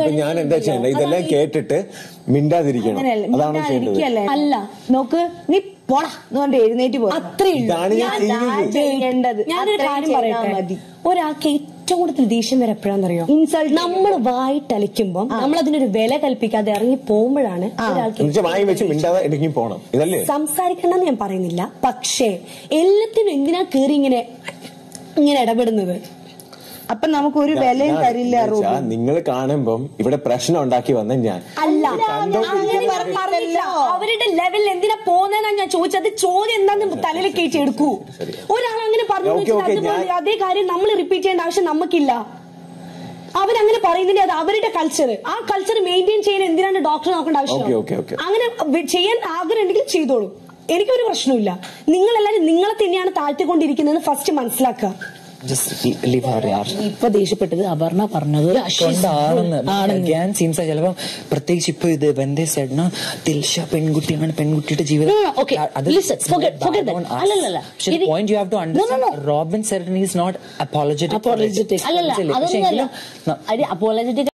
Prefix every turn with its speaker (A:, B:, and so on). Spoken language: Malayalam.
A: അപ്പൊ ഞാൻ എന്താ ചെയ്യേണ്ടത് ഇതെല്ലാം കേട്ടിട്ട് മിണ്ടാതിരിക്കണം
B: അങ്ങനെയല്ല
A: അതാണ് ചെയ്യേണ്ടത്
B: മിണ്ടാതിരിക്കുകയല്ലേ.
C: അല്ല
B: നോക്ക് നീ പോടാ എന്നുകൊണ്ട് എഴുന്നേറ്റ് പോയി
C: അത്രേ ഉള്ളൂ
A: ഇതാണ് ഞാൻ ചെയ്യുന്നത്
B: ചെയ്യേണ്ടത്
C: ഞാനൊരു
B: അത്രയും
C: കാര്യം
B: ചെയ്താ
C: പറയട്ടെ
B: മതി
C: ഒരാൾക്ക് ഏറ്റവും കൂടുതൽ ദേഷ്യം വരെ എപ്പോഴാണെന്നറിയോ
B: Insult
C: നമ്മൾ വായിട്ടലിക്കുമ്പോൾ നമ്മൾ അതിനൊരു വില കൽപ്പിക്കാതെ ഇറങ്ങി പോകുമ്പോഴാണ് ഒരാൾക്ക്
A: എന്നുവെച്ചാൽ വായി വെച്ച് മിണ്ടാതെ എനിക്ക് പോണം ഇതല്ലേ
C: സംസാരിക്കണമെന്ന് ഞാൻ പറയുന്നില്ല പക്ഷേ എല്ലാത്തിനും എന്തിനാ കേറി ഇങ്ങനെ ഇങ്ങനെ ഇടപെടുന്നത്
B: അപ്പൊ നമുക്ക് ഒരു വിലയും തരില്ല റൂബി
A: നിങ്ങൾ കാണുമ്പം ഇവിടെ പ്രശ്നം ഉണ്ടാക്കി വന്ന ഞാൻ
C: അല്ല
A: കണ്ടോ-
C: അങ്ങനെ പറഞ്ഞ- പറഞ്ഞില്ല അവരുടെ ലെവലിൽ എന്തിനാ പോകുന്നതെന്നാ ഞാൻ ചോദിച്ചത് ചോദ്യം എന്താന്ന് തലയിൽ കയറ്റി എടുക്കൂ ഒരാൾ അങ്ങനെ പറഞ്ഞു
A: ഓക്കേ, ഓക്കേ,
C: അതുപോലെ
A: ഞാൻ-
C: അതേ കാര്യം നമ്മൾ റിപ്പീറ്റ് ചെയ്യേണ്ട ആവശ്യം നമുക്കില്ല അവരങ്ങനെ പറയുന്നതിന്റെ അത് അവരുടെ കൾച്ചർ ആ കൾച്ചർ മെയിൻറ്റെയിൻ ചെയ്യാൻ എന്തിനാണ് ഡോക്ടർ നോക്കേണ്ട ആവശ്യം
A: ഓക്കേ, ഓക്കേ, ഓക്കേ.
C: അങ്ങനെ വി- ചെയ്യാൻ ആഗ്രഹം ഉണ്ടെങ്കിൽ ചെയ്തോളൂ എനിക്കൊരു പ്രശ്നമില്ല നിങ്ങളെല്ലാരും നിങ്ങളെ തന്നെയാണ് താഴ്ത്തിക്കൊണ്ടിരിക്കുന്നത് ഫസ്റ്റ് മനസ്സിലാക്കുക
D: ജസ്റ്റ് ലീവ് ഹർ യാർ
E: ഇപ്പൊ ദേഷ്യപ്പെട്ടത് അപർണ പറഞ്ഞത്
D: കൊണ്ടാണെന്ന്
E: ആണെന്ന്
D: ഞാൻ സീൻസ് ചിലപ്പോ പ്രത്യേകിച്ച് ഇപ്പൊ ഇത് വെന്തേ സെഡ്ന ദിൽഷ പെൺകുട്ടിയാണ് പെൺകുട്ടിയുടെ ജീവിതം
E: No, no, okay. Listen, forget- forget that. അല്ലല്ലല്ല. ഇത്
D: point you have to
E: No, no, no.
D: Understand Robin Sedan is not apologetic
E: apologetic അല്ലല്ല അതൊന്നുമല്ല അപ്പോളജറ്റിക്